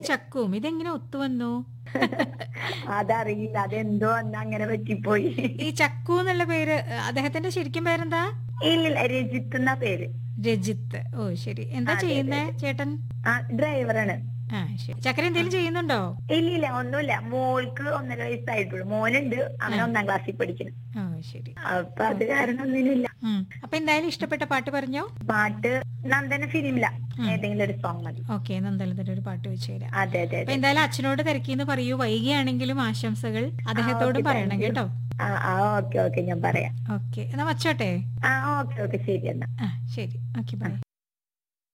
ചക്കും ഇതെങ്ങനെ ഒത്തുവന്നു അതറിയില്ല അതെന്തോ അന്ന് അങ്ങനെ പറ്റിപ്പോയി ഈ ചക്കു എന്നുള്ള പേര് അദ്ദേഹത്തിന്റെ ശരിക്കും പേരെന്താ ഇല്ലില്ല രജിത്ത് എന്ന പേര് രജിത്ത് ഓ ശരി എന്താ അതെ, ചെയ്യുന്നേ ചേട്ടൻ ആ ഡ്രൈവറാണ് ആ ശരി ചക്കര എന്തെങ്കിലും ചെയ്യുന്നുണ്ടോ ഇല്ലില്ല ഒന്നുമില്ല മോൾക്ക് ഒന്നര വയസ്സായിട്ടുള്ളൂ മോനുണ്ട് അവൻ ആ. ഒന്നാം ക്ലാസ്സിൽ പഠിക്കണം ഓ ശരി അപ്പൊ അത് കാരണം ഒന്നിനുമില്ല ഉം. അപ്പൊ എന്തായാലും ഇഷ്ടപ്പെട്ട പാട്ട് പറഞ്ഞോ പാട്ട് നന്ദന ഫിലിമില്ല ഉം. ഏതെങ്കിലും ഒരു സോങ് മതി ഓക്കെ നന്ദലത്തിന്റെ ഒരു പാട്ട് വെച്ച് തരാം അതെ അതെ അപ്പൊ അതെ എന്തായാലും അച്ഛനോട് തിരക്കിന്ന് പറയൂ വൈകിയാണെങ്കിലും ആശംസകൾ അദ്ദേഹത്തോടും okay, പറയണം thank you. കേട്ടോ ആ ആ ഓക്കെ ഓക്കെ ഞാൻ പറയാം ഓക്കെ എന്നാ വച്ചോട്ടെ ആ ഓക്കെ ഓക്കെ ശരി എന്നാ ആ ശരി ഓക്കെ ബൈ